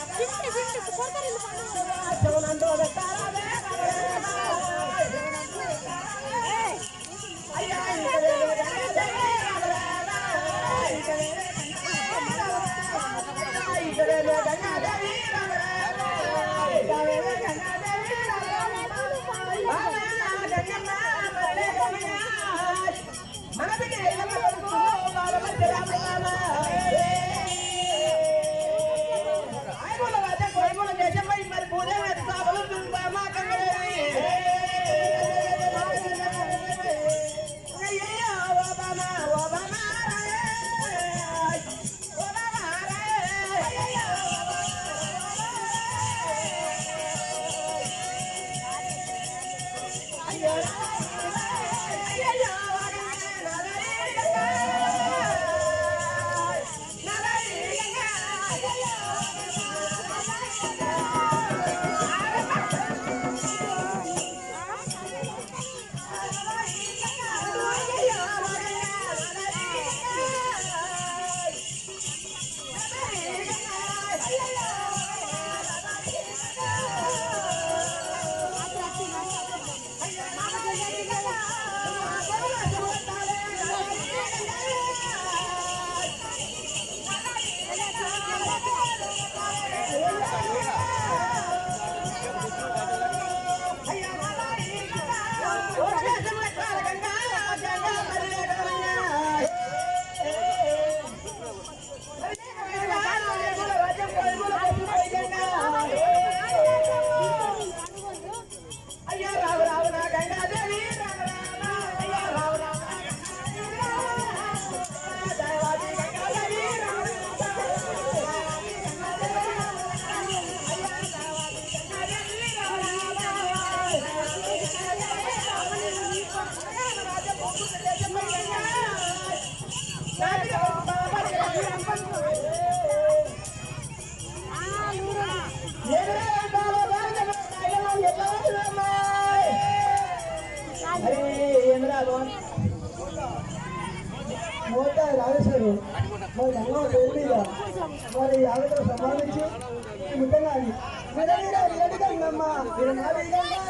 మోతా రాజేశ్వరి మరి గంగమ్మ పేరు మీద మరి ఆవిడ సంబంధించి ముఖ్యంగా విడవీర విరడి గంగమ్మ విరనాడి గంగ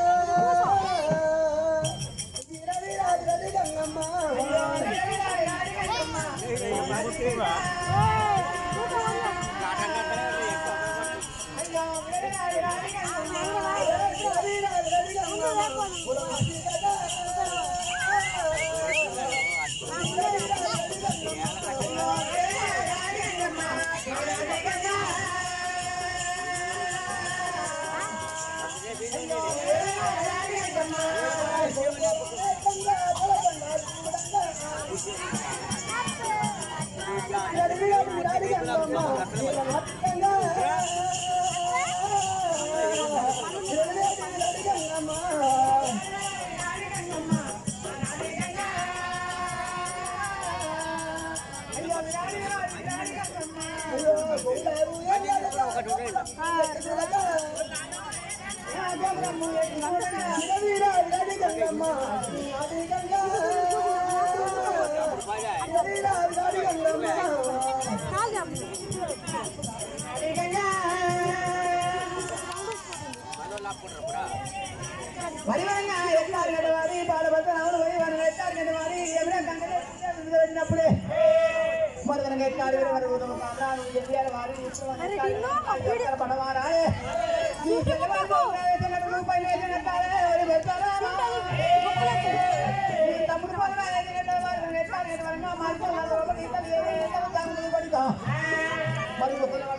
విరవీర విరడి గంగమ్మ విరవీర విరడి గంగమ్మ పరివారంగా ఎత్తారు గడవారి బాలభద్ర అవును పరివారం ఎత్తారు గడవారి ఎవరే కంటే వచ్చినప్పుడే మొదలనగా ఎత్తారు ఎవరు ఉదమ కామరాలు ఎత్తారు వారి ఉత్సవం పడవారాయే ఈ పిల్లవాడు వేసినట్టు రూపాయలు వేసినట్టారే ఎవరు పెడతారా ఈ తమ్ముడు పనులు వేసినట్టు వారు ఎత్తారు ఎదురుగా మార్చుకున్నారు ఒకటి ఇద్దరు ఏ ఇద్దరు దాని పడితా మరి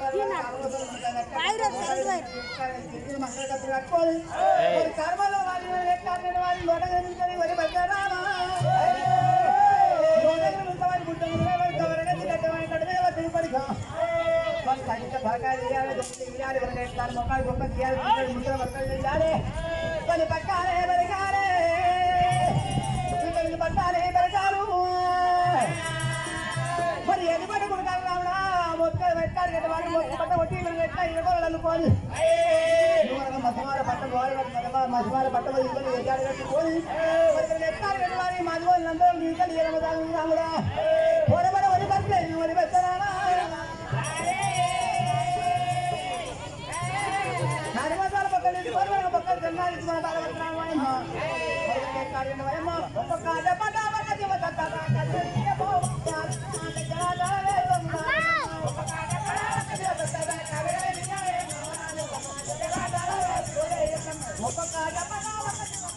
మక్కలు కట్టుకోవాలి మరి కర్మలో వారి ఎట్లా వారి లోట కనిపించని వరి పెట్టారా పట్టాలే బరకాలే పట్టాలే బరకాలు మరి ఎన్ని పట్ట కొడుకాలు రావడా మొత్తం పెట్టారు కదా వాళ్ళు మొత్తం పట్ట కొట్టి ఇక్కడ పెట్టా ఇరవై అనుకోని మసమార పట్ట గోడ మసమార పట్ట ఇక్కడ ఎగాడు కట్టుకొని మరి ఇక్కడ పెట్టారు కదా వారి మధువని అందరూ ఇంకా ఇరవై రాముడా పొరబడ వరి పట్టే వరి పెట్టరానా మన బాలవత్నామ వయమ్మ మరుగనగా ఎక్కాడు వయమ్మ ఒక్కొక్క దెబ్బ దావక జీవ దత్తాక కదిలియ బో జనాదరే బొమ్మ ఒక్కొక్క దెబ్బ దావక జీవ దత్తాక కదిలియ ఒక్కొక్క దెబ్బ దావక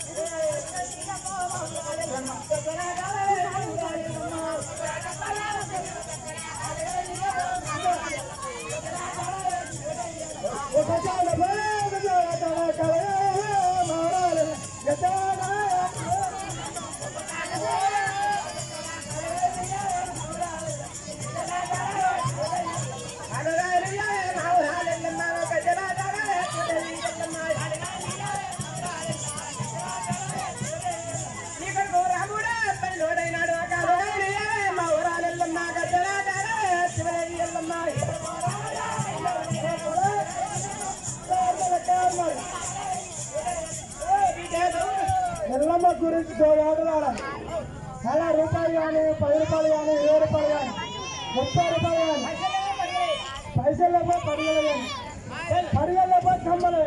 ఎల్లమ్మ గురించి ఆటలాడాలి చాలా రూపాయలు కానీ పది రూపాయలు కానీ ఇరవై రూపాయలు కానీ ముప్పై రూపాయలు కానీ పైసల్లో పడిగలు కానీ పడిగల్లో కమ్మలు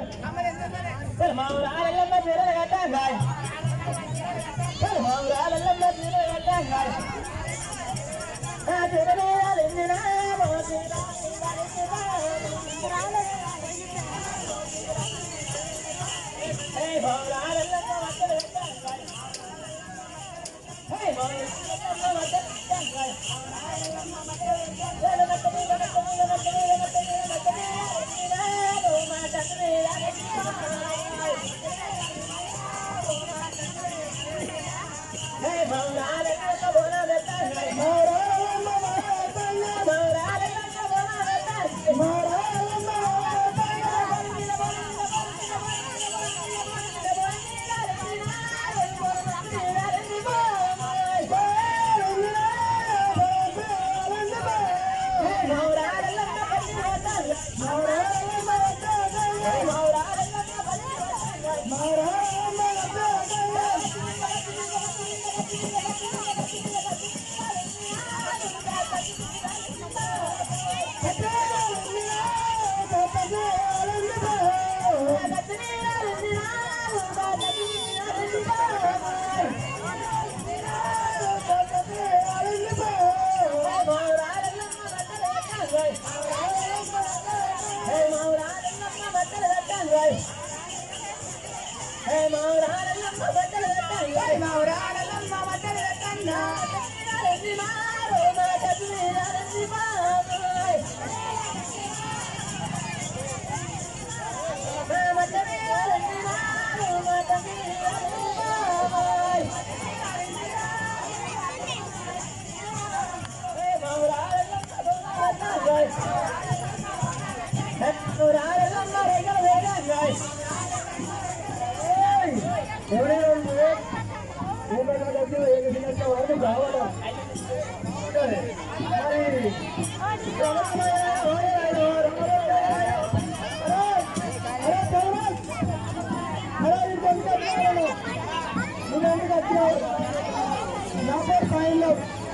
ఎవరైనా ఉంటే ఏమైనా దగ్గర ఏదైనా వరకు కావాలా మరి నా పేరు ఫైన్లో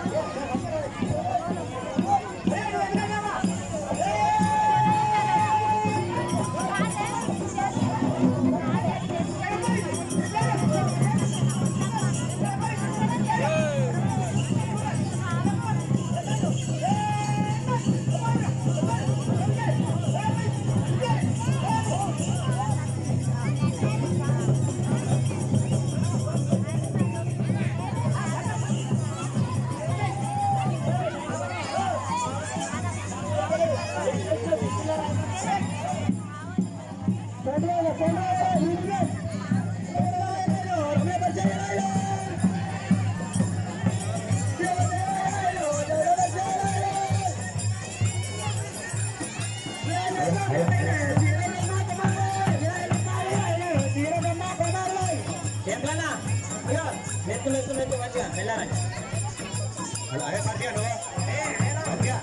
ఎట్లన్నా అయ్యో మెత్తు మెత్తు మెత్తు మంచిగా వెళ్ళారండి అదే పడిగా నువ్వు పడిగా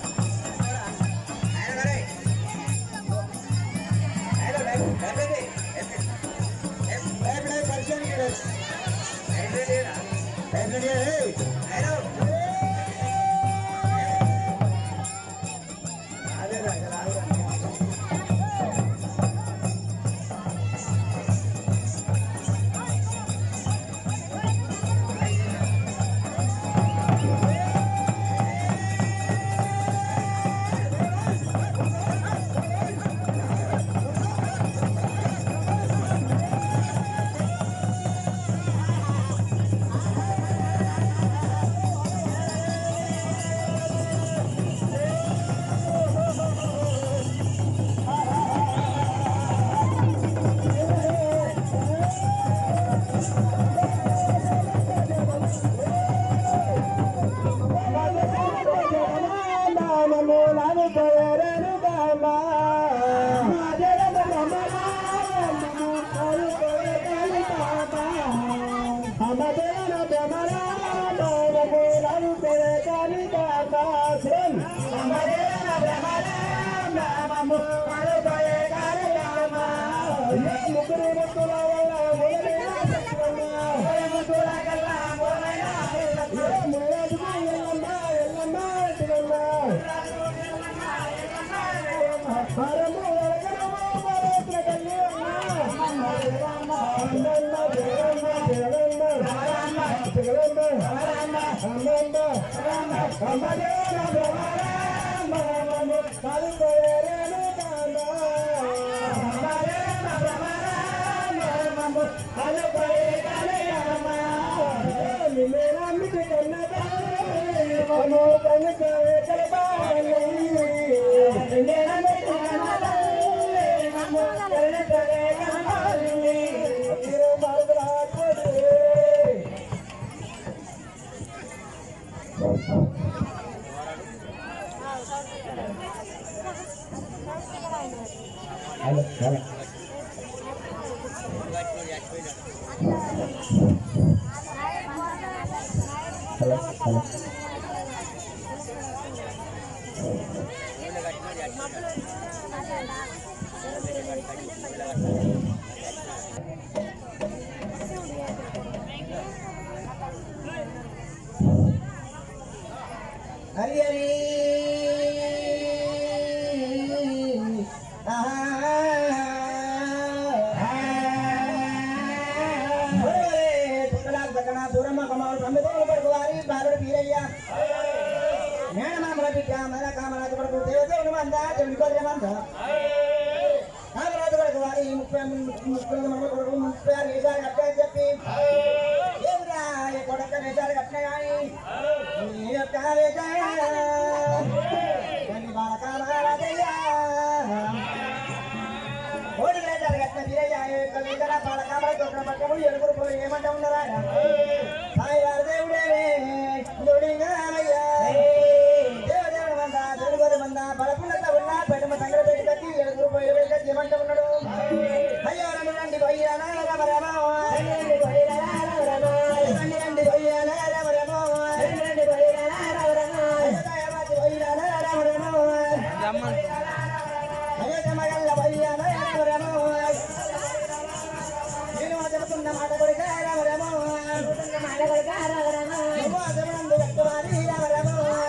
అదే అయ్యో ముగ్గురు ముగ్గుల వల్ల మొదలైన సత్యమ్మ అయ్యో ముళ్ళదుకు ఎల్లమ్మ ఎల్లమ్మ ఎల్లమ్మ హరము వరగరము వరత్న కళ్యాణ అమ్మమ్మ జగమ్మ జగమ్మ జగమ్మ అమ్మమ్మ అమ్మదే అమ్మమ్మ కలుపరేను కాంద నిన్నే నమ్మితే కన్నదా మనో కనుక కలపాలి నిన్నే నమ్మితే కన్నదా మనో కనుక కలపాలి తీరు మార్గరాకపోతే hello hello hello hello Hari Hari దూరమ్మ కమాలు పంపితోలు పడుకు వారి బాలుడు పీరయ్య మేనమామల బిడ్డ మన కామరాజు పడుకు దేవదేవుని మంద దేవుని కొద్ది మంద కామరాజు పడుకు వారి ముప్పై ముప్పై మంది కొడుకు ముప్పై ఆరు నిజాలు కట్టే చెప్పి ఏమిరా ఈ కొడక నిజాలు కట్టినా కానీ నీ యొక్క విజయ కొన్ని బాల కామరాజయ్య ఓడి నిజాలు కట్టిన వీరయ్య ఈ యొక్క విజయ బాల కామరాజు కొట్టిన పక్కము ఎలుగురు పోయి ఏమంటా ఉన్నారా సాయి వారి దేవుడే దుడిగామయ్య దేవదేవుడు మంద దేవుడు మంద బలపుల్లత ఉన్న పెడమ సంగడ పెట్టి కట్టి ఎలుగురు పోయి వెళ్ళి ఏమంటా ఉన్నాడు అయ్యో రండి రండి పోయ్యా రామ రామ రండి పోయ్యా రామ రామ రండి రండి పోయ్యా రామ రామ రండి పోయ్యా రామ రామ దయవాసి పోయ్యా రామ రామ అయ్యో జమగల్ల పోయ్యా రామ రామ నేను చెబుతున్న మాట కొడుక రామ రామ మాట కొడుక రామ రామ నువ్వు అదనందు కట్టువాలి రామ రామ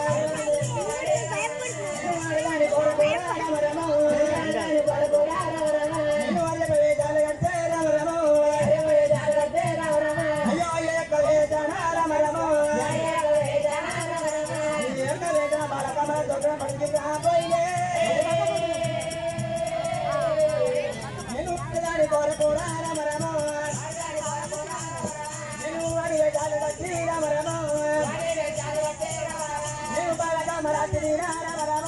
వాడిదాని కొడుకు రామ రామ వాడిదాని కొడుకు రామ రామ నేను వాళ్ళ వేదాలు కట్టే రామ రామ వేదాలు కట్టే రామ రామ అయ్యో అయ్యో యొక్క వేదాన రామ రామ ఈ యొక్క వేదన బాలకమ దొంగ పడికి రాబోయే నేను దాని కొరకు రామ రామ నేను వాడి వేదాలు కట్టి రామ రామ నేను బాలకమ రాత్రి రామ రామ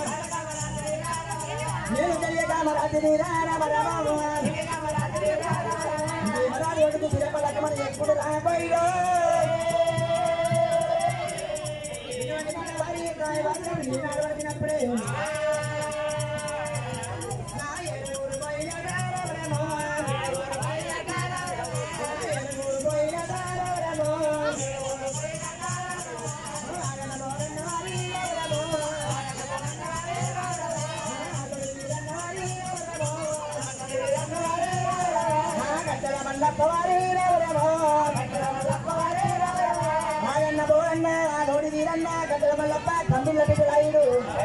నేను తెలియకమ రాత్రి రామ రామ మరాలు ఒడుకు పిలపలకమని ఎప్పుడు రాబోయో ఇటువంటి మన వారి రాయి వాళ్ళు ఈనాడు వరకినప్పుడే నా ఎరువురు పోయిన దారవరమో. నా ఎరువురు పోయిన దారవరమో. ఆగనమో రన్నవారి ఎవరమో. నా గద్దల మల్లప్ప వారి ఎవరమో. నాగన్న బోరన్న నోడి వీరన్న గద్దల మల్లప్ప కంబిల్ల బిడ్డలాయుడు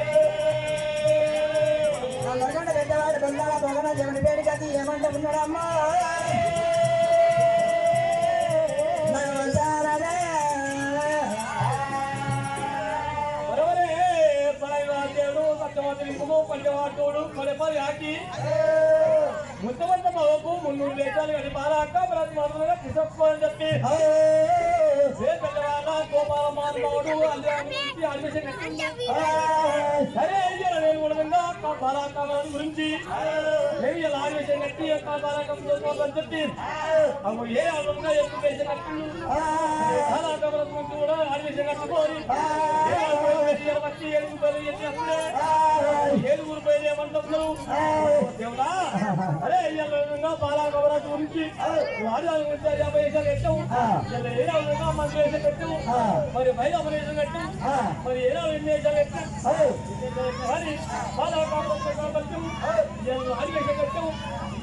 నల్లగొండ పెద్దవాడు బొందాల పొగన దేవుని పేరు కట్టి ఏమంట ఉన్నాడమ్మా భగవంతారదే. ಬರವರೇ ಪರವಾದ್ಯರು ಸತ್ಯವಾದ ನಿಂಬು ಪಂಚವಾಟೋಡು ಪಡೆ ಪರಿ ಹಾಕಿ ಮುತ್ತವಂತ ಮಗು ಮುನ್ನೂರು ಲೇಖಾలు అది బారాక ప్రతి మాత్రమే పుస్తకం అని చెప్పి ఏ పెద్దవాళ్ళ గోపాల మానవుడు అల్లి అడ్మిషన్ కట్టింది సరే అయ్యారు నేను కూడా బాలాకాలం గురించి నేను ఇలా అడ్మిషన్ కట్టి బాలాకం చేసుకోవాలని చెప్పి అప్పుడు ఏ అర్థంగా ఎక్కువ వేసిన కట్టిండు బాలాకాలం గురించి కూడా అడ్మిషన్ కట్టుకోని వచ్చి ఏడుగురు పైలు ఎత్తినప్పుడే ఏడుగురు పైలు ఏమంటున్నారు దేవుడా అరే ఇయ్యాల బాలాకవరాజు గురించి వారి గురించి యాభై వేసాలు కట్టాము ఇలా ఏ విధంగా మంచి వేసాలు కట్టాము మరి బయట అమలు వేసాలు కట్టాము మరి ఏ ఎన్ని వేసాలు కట్టాము మరి బాలాకావరాజు కట్టాము అడిగేసాలు కట్టాము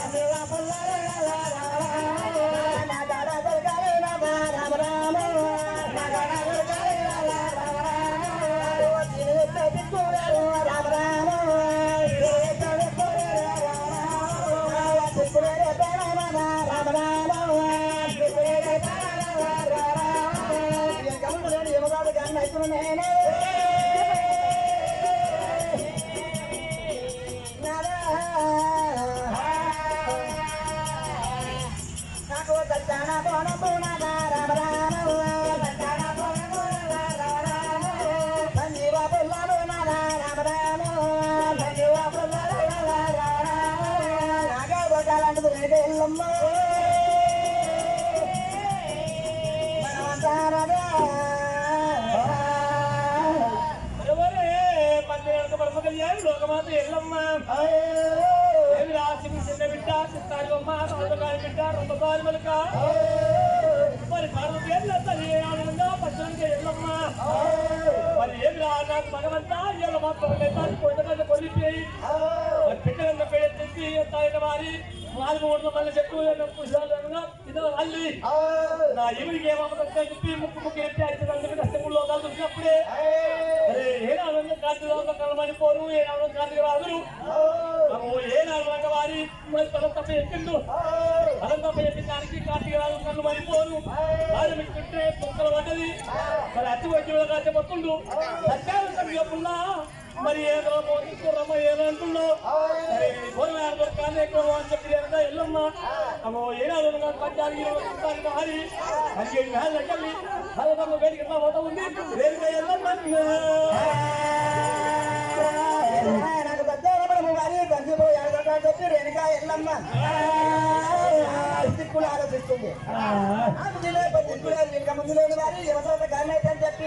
నాకు తచ్చాన బోనం బోనాల రామ రామ తచ్చాన బోనం బోనాల రామ రామ సంజీవ బొల్లాలు నాల రామ రామ సంజీవ బొల్లాలు నాల రామ రామ నాగా బొగాలంటది రేగే ఎల్లమ్మ మనమంతారగా ఎవరే పన్నెండు పరమకల్యాణి లోకమాత ఎల్లమ్మ ఏమి రాసి చిన్న బిడ్డ చిత్తారివమ్మ సొంతకాయ బిడ్డ రొంబకాలి మలక మరి పార్వతి ఎల్ల తల్లి ఆనందంగా పచ్చనికి ఎల్లమ్మ మరి ఏమి రా నాకు భగవంతా ఇవాళ మాత్రం లేదా కొండగడ్డ కొలిపేయి మరి పెట్టగన్న పేరు తెచ్చి తాయిన వారి నాలుగు మూడు మళ్ళీ చెట్టు పుష్పాలు ఇదో అల్లి నా ఎవరికి ఏమవుతుందో చెప్పి ముక్కు ముక్కు ఎత్తి అయితే అందుకు కష్టముల్లో కాదు చూసినప్పుడే అరే ఏ నాలుగు కార్తీక కలమని పోరు ఏ నాలుగు కార్తీక రాదురు అమ్మో ఏ నాలుగు వారి మరి తల తప్ప ఎక్కిండు తల తప్ప ఎక్కిన దానికి కార్తీక రాదు కళ్ళు మరిపోరు వాళ్ళు మిట్టుంటే కుక్కలు పడ్డది మరి అతి వచ్చి కాచే పడుతుండు సత్యాలు సమయపుల్లా మరి ఏదో రమ్మ ఏదో అంటున్నావు సరే పోరాడు కానీ ఎక్కువ అని చెప్పి ఏదో ఎల్లమ్మ అమ్మో ఏనాడు పంచాలి మారి పదిహేడు వేల లెక్కల్ని పదకొండు వేడికి ఎట్లా పోతా ఉంది రేపు ఎల్లమ్మ నాకు పెద్దము వారి గంజిపోయి అడగట చెప్పి రేణుకా ఎల్లమ్మ దిక్కులు ఆలోచిస్తుంది నాకు తెలియదు దిక్కులు ఇంకా ముందు లేని వారి యువత గానే అని చెప్పి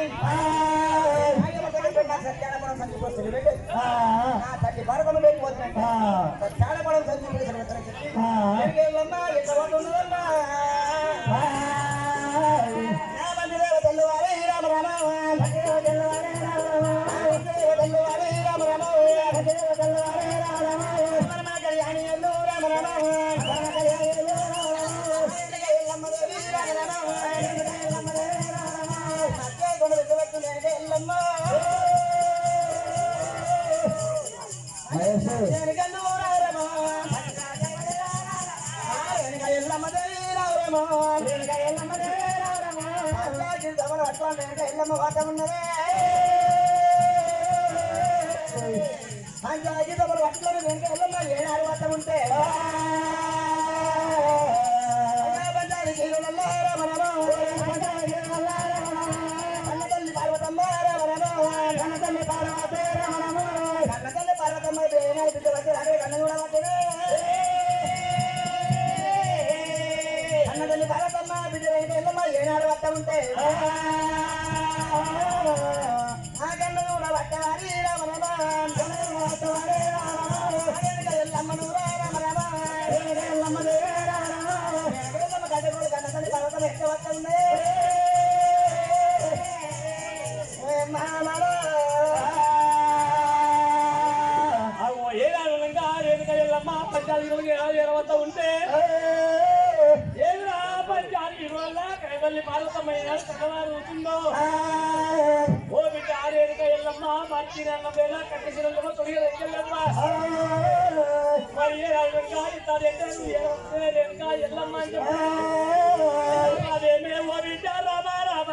సత్యానపడం సంచిపోతుంది నా తల్లి పరకము లేకపోతున్నాంట సత్యానపడం సంచిపోతుంది చెప్పి రేణుకా ఎల్లమ్మ ఎక్కడ ఉన్నదమ్మా నా బండి దేవ తెల్లవారే రామ రామ బండి దేవ తెల్లవారే రామ రామ బండి దేవ తెల్లవారే రామ రామ బండి దేవ తెల్లవారే రామ రామ పరమ కళ్యాణి ఎల్లు రామ రామ పరమ కళ్యాణి ఎల్లు రామ రామ రేణుకా ఎల్లమ్మ దేవి రామ రామ రేణుకా ఎల్లమ్మ దేవి రామ రామ మధ్య కొండ విద్యవత్తు రేణుకా ఎల్లమ్మ రేణుకా ఎల్లు రామ రామ రేణుకా ఎల్లమ్మ దేవి రామ రామ రేణుకా ఎల్లమ్మ దేవి రామ రామ అట్లాంటి దమన అట్లాంటి రేణుకా ఎల్లమ్మ వాట ఉన్నదే పంచాయతీ దమన అట్లాంటి రేణుకా ఎల్లమ్మ ఏనాడు వాట ఉంటే పంచాయతీ జీవులలో రామ రామ పంచాయతీ జీవులలో రామ రామ కన్నతల్లి పార్వతమ్మ రామ రామ కన్నతల్లి పార్వతి రామ రామ కన్నతల్లి పార్వతమ్మ ఏనాడు బిడ్డ వచ్చి అదే కన్న కూడా పట్టినే అన్నదల్లి భారతమ్మ బిడ్డ ఎల్లమ్మ ఏనాడు వట్ట ఉంటే ఆ కన్న కూడా వట్టవారి రామ రామ కన్న కూడా వట్టవారి రామ రామ ఎల్లమ్మను రామ రామ ఎల్లమ్మ రామ రామ ఎల్లమ్మ గడ్డ కూడా కన్న తల్లి పర్వతం ఎక్క వట్ట ఉంది అవ్వ ఏనాడు రేణుక ఎల్లమ్మ పంచాలి ఇరవై ఉంటే ఏదిరా పంచాలి ఇరవై కైవల్లి పార్వతమైన కథవారు అవుతుందో ఓ బిడ్డ ఆరేనుక ఎల్లమ్మ మార్చిన వేళ కట్టెసిరమ్మ తొడిగ ఎల్లమ్మ మరి ఏ రాజంగా ఇతడు ఎక్కడ రేణుక ఎల్లమ్మ అని చెప్పి అదేమే ఓ బిడ్డ రామ రామ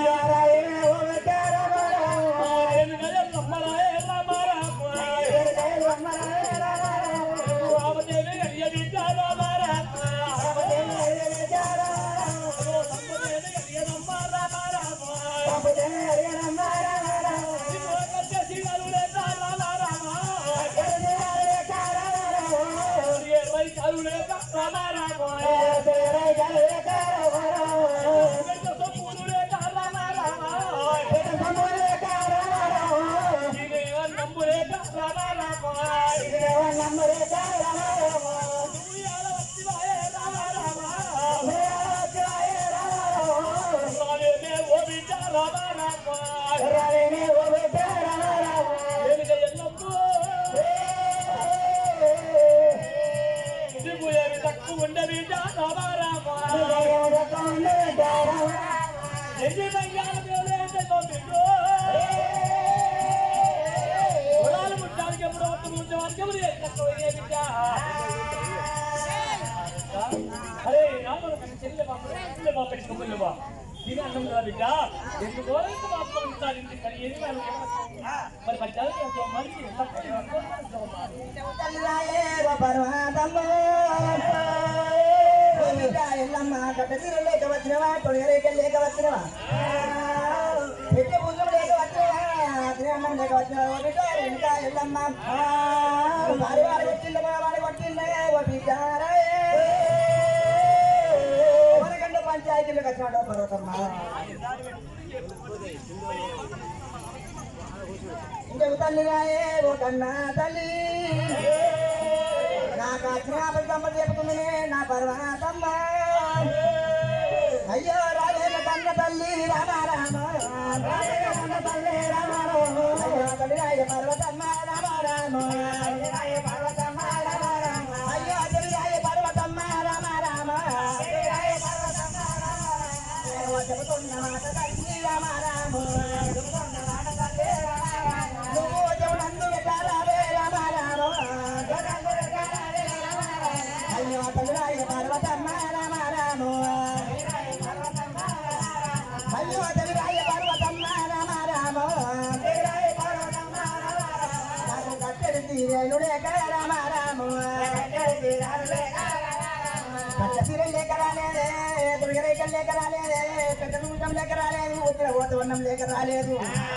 రేణుక ఎల్లమ్మ రాయ రామ రామ రామదేవి అయ్య బిడ్డ రామ రామ ఓ సంపదేవి అయ్య రమ్మ రామ రామ ఇదిగో కట్టెసిరలు లేక రామ రామ ఇరవై కాలు లేక రామ రామ వెంట సొమ్ములు లేక రామ రామ ఇదేవ నమ్ము లేక రామ రామ ఉయ్యాల వచ్చివాయే రామ రామ రామేమే ఓ బిడ్డ రామ రామ వెనుక ఎల్లమ్మ దిగు ఏమి తక్కువ ఉండే బిడ్డ రామ రామ ఎన్ని రంగాల దేవుడైతే తోపిండు కులాలు ముట్టానికి ఎప్పుడు వస్తుంది ఉంచేవారికి ఎవరు ఏం తక్కువ ఏ బిడ్డ అరే రామను చెల్లె బాబు చెల్లె బాబు పెట్టుకోలేదు బా తిని అన్నం కదా బిడ్డ ఎందుకో ఇంత మాత్రం ఇస్తారు ఇంటి కానీ ఏది వాళ్ళు మరి పంచాయతీ మనిషి ఎల్లమ్మ గడ్డ తీరు లేక వచ్చినవా తొలగరేక లేక వచ్చినవా పెట్టే భుజం లేక వచ్చినవా తిరగన్నం లేక వచ్చినవా బిడ్డ ఇంకా ఎల్లమ్మ వారి వారి వచ్చిండ వారి వచ్చిండే ఓ బిడ్డారే మనకంటే పంచాయతీలకు వచ్చినాడు పర్వతమ్మ ఇంకొక తల్లి రాయే ఓ కన్నా తల్లి నాకు అక్షరాపదమ్మ చెబుతుంది నా పర్వతమ్మ అయ్యో రాజేల కన్న తల్లి రామ రామ రాజేల కన్న తల్లి రామ రామ అయ్యో తల్లి రాయ పర్వతమ్మ రామ రామ రాయ పర్వతమ్మ రామ రామ అయ్యో తల్లి రాయ పర్వతమ్మ రామ రామ రాయ పర్వతమ్మ రామ రామ చెబుతున్న మాట తల్లి రామ రామ చెబుతున్న మాట తల్లి రామ రామ నువ్వు చెవునందు పెట్టారావే రామ రామ చెవునందు పెట్టారావే రామ రామ అయ్యో తల్లి రాయ పర్వతమ్మ రామ రామ అయ్యో తల్లి రాయ పర్వతమ్మ రామ రామ రాయ పర్వతమ్మ రామ రామ నాకు కట్టెడు తీరేలు లేక రామ రామ కట్టెడు తీరాలు లేక పచ్చ తీరలు లేక రాలేదే దుర్గరేఖలు లేక రాలేదే పెద్ద నూటం లేక రాలేదు ఉత్తర ఓతవన్నం లేక రాలేదు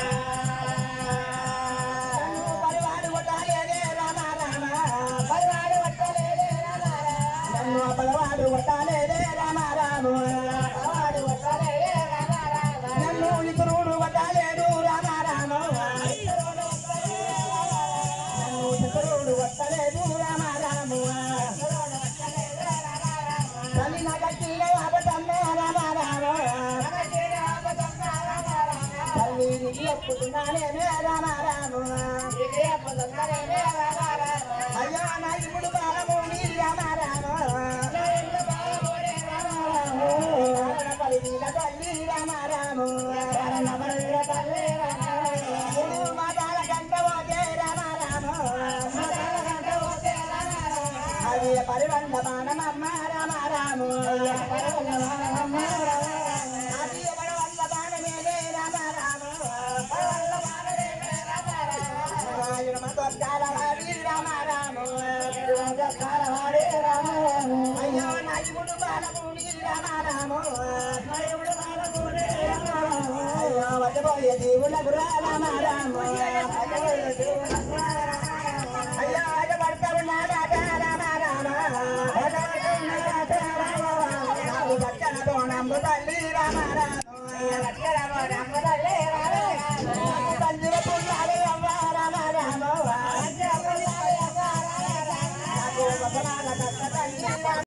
నన్ను పరివాడు కొట్టాలేదే రామ రామ పరివాడు కొట్టలేదే రామ రామ నన్ను పలవాడు కొట్టాలేదే రామ రామ పలవాడు కొట్టాలేదే రామ రామ నన్ను ఇతరుడు కొట్టాలేడు రామ రామ నన్ను ఇతరుడు కొట్టలేదు రామ రామ తల్లి నా గట్టిగా ఆపదమ్మే రామ రామ తల్లి నీకు ఒప్పుతున్నానే రామ రామ అయ్యో నా ఇప్పుడు బాలము నీ రామ రామ పలివీల తల్లి రామ రామ పలివీల తల్లి రామ రామ మాతాల గంట ఓకే రామ రామ మాతాల గంట ఓకే రామ రామ అది పరివండ మానమమ్మ రామ రామ పరివండ మానమమ్మ రామ రామ అది పడవల్ల బాణమేలే రామ రామ పడవల్ల బాణమేలే రామ రామ రాయుడు మతోత్కార వాడి రామ రామ మతోత్కార వాడి రామ రామ అయ్యో నాయుడు బాలముని రామ రామ నాయుడు బాలముని రామ రామ అయ్యో వద్దబోయే దేవుళ్ళకు రామ రామ వద్దబోయే దేవుళ్ళకు రామ రామ అయ్యో అడ్డపడతా ఉన్నాడా రామ రామ అడ్డపడతా ఉన్నాడా రామ రామ నాకు దక్కన తోణంబు తల్లి రామ రామ దక్కన తోణంబు తల్లి రామ రామ నాకు తండ్రి పుల్లాలి అవ్వ రామ రామ తండ్రి పుల్లాలి అవ్వ రామ రామ నాకు ఒక బాల దక్క తల్లి రామ